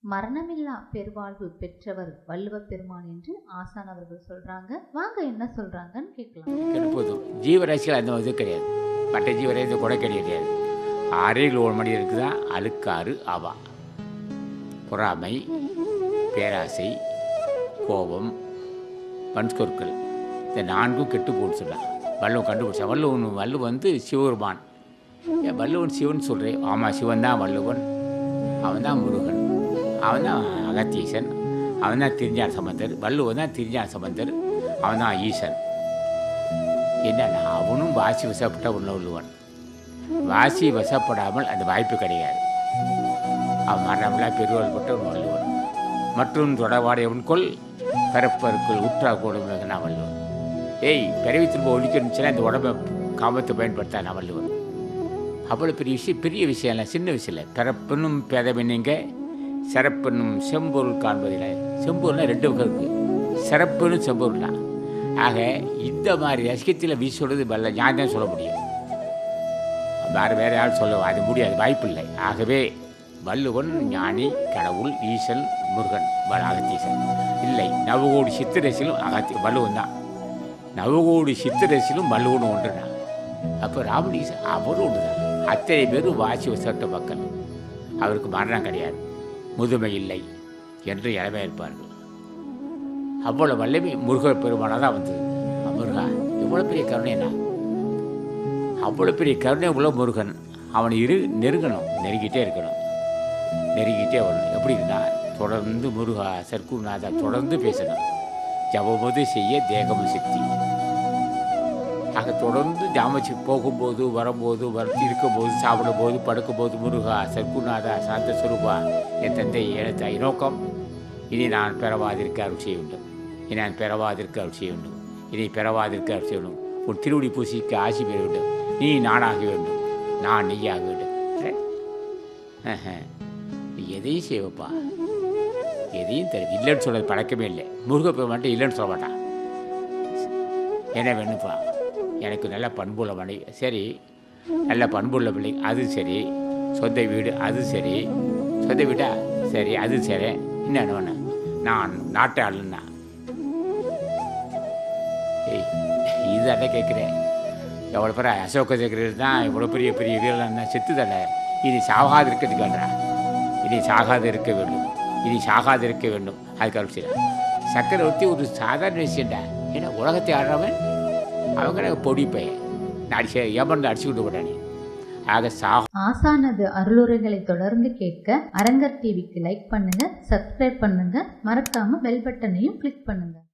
மரணமில்லா பெருவாழ்வு பெற்றவர் வள்ளுவ பெருமான் என்று ஆசான் அவர்கள் சொல்றாங்க வாங்க என்ன சொல்றாங்கன்னு கேட்கலாம் கெடுப்பதும் ஜீவராசிகள் அந்த இது கிடையாது மற்ற ஜீவராசி கூட கிடையாது ஆறில் ஒரு மனிதருக்கு தான் அழுக்காறு அவா பொறாமை பேராசை கோபம் பன்ஸ்கொற்கள் இந்த நான்கும் கெட்டு போட்டு சொன்னான் வள்ளுவன் கண்டுபிடிச்சான் வள்ளுவன் வள்ளுவன் வந்து சிவபெருமான் ஏன் வள்ளுவன் சிவன் சொல்கிறேன் ஆமாம் சிவன் தான் வள்ளுவன் அவன் தான் முருகன் அவன் தான் அகத்தீசன் அவன் தான் திருஞான சம்பந்தர் வள்ளுவன் தான் திருஞான சம்பந்தர் அவன் தான் ஈசன் என்னன்னா அவனும் வாசி வசப்பட்ட உள்ளவன் வாசி வசப்படாமல் அந்த வாய்ப்பு கிடையாது அவன் மரணமில்லா பெருவாள் பட்ட ஒரு வள்ளுவன் மற்றும் தொடர்பாடையவன் கொள் பிறப்பருக்குள் உற்றா கூடும் நான் வள்ளுவன் ஏய் பிறவி திரும்ப ஒழிக்கணுச்சுன்னா இந்த உடம்பை காமத்தை பயன்படுத்தா நான் வள்ளுவன் அவ்வளோ பெரிய விஷயம் பெரிய விஷயம் இல்லை சின்ன விஷயம் இல்லை பிறப்பென்னும் பேதமென்னுங்க சிறப்பென்னும் செம்பொருள் காண்பதில்லை செம்பொருள்னா ரெண்டு பக்கம் இருக்குது சிறப்புன்னு செம்பொருள் தான் ஆக இந்த மாதிரி ரசிகத்தில் வீசுறது வல்ல நான் தான் சொல்ல முடியும் வேறு வேறு யாரும் சொல்ல அது முடியாது வாய்ப்பில்லை ஆகவே வள்ளுவன் ஞானி கடவுள் ஈசன் முருகன் வ- அகத்தீசன் இல்லை நவகோடி சித்திரசிலும் அகத்தி வள்ளுவன் தான் நவகோடி சித்திரசிலும் வள்ளுவன் ஒன்றுனா அப்போ ராமலீசன் அவரும் ஒன்று தான் அத்தனை பேரும் வாசி வசட்ட மக்கள் அவருக்கு மரணம் கிடையாது முதுமை இல்லை என்று இளமே இருப்பார்கள் அவ்வளோ வல்லமை முருகர் பெருமானாக தான் வந்தது முருகா எவ்வளோ பெரிய கருணைனா அவ்வளோ பெரிய கருணை உள்ள முருகன் அவனை இரு நெருங்கணும் நெருங்கிட்டே இருக்கணும் நெருங்கிட்டே வரணும் எப்படின்னா தொடர்ந்து முருகா சர்க்குநாதா தொடர்ந்து பேசணும் ஜபமது செய்ய தேகமும் சக்தி ஆக தொடர்ந்து ஜாமச்சு போகும்போது வரும்போது வரத்தி இருக்கும்போது சாப்பிடும்போது படுக்கும்போது முருகா சர்க்குநாதா சாந்த சுரூபா என் தந்தை எனது நோக்கம் இனி நான் பெறவாதிருக்க அருள் செய்ய வேண்டும் இனி நான் பெறவாதிருக்க அருள் செய்ய வேண்டும் இனி பெறவாதிருக்க அருள் செய்ய வேண்டும் உன் திருவடி பூசிக்கு ஆசி பெற வேண்டும் நீ நானாக வேண்டும் நான் நீயாக வேண்டும் அடே. ஆஹா. நீ எதையும் செய்வப்பா எதையும் தரும் இல்லைன்னு சொல்றது பழக்கமே இல்லை முருகப்பெருமான்ட்ட இல்லைன்னு சொல்ல மாட்டான் என்ன வேணும்ப்பா எனக்கு நல்ல பண்புள்ள மனைவி சரி நல்ல பண்புள்ள பிள்ளை அது சரி சொந்த வீடு அது சரி சொந்த வீடா சரி அது சரி என்ன வேணும் நான் நாட்டு ஆளுன்னா ஏய் இதுதானே கேட்குறேன் எவ்வளோ பேர் அசோக சக்கரர் தான் இவ்வளோ பெரிய பெரிய வீரன் தான் செத்து தானே இனி சாகாது இருக்கிறதுக்கான்றா இனி சாகாது இருக்க வேண்டும் இனி சாகாது இருக்க வேண்டும் அதுக்கு அனுப்பிச்சிடா சக்கரவர்த்தி ஒரு சாதாரண விஷயம்டா ஏன்னா உலகத்தை ஆடுறவன் அவங்க பொடி பையன் அடிச்சு ஏமர்ந்து அடிச்சுக்கிட்டு போட்டானே ஆக சா ஆசானது அருளுரைகளை தொடர்ந்து கேட்க அரங்கர் டிவிக்கு லைக் பண்ணுங்க சப்ஸ்கிரைப் பண்ணுங்க மறக்காம பெல் பட்டனையும் கிளிக் பண்ணுங்க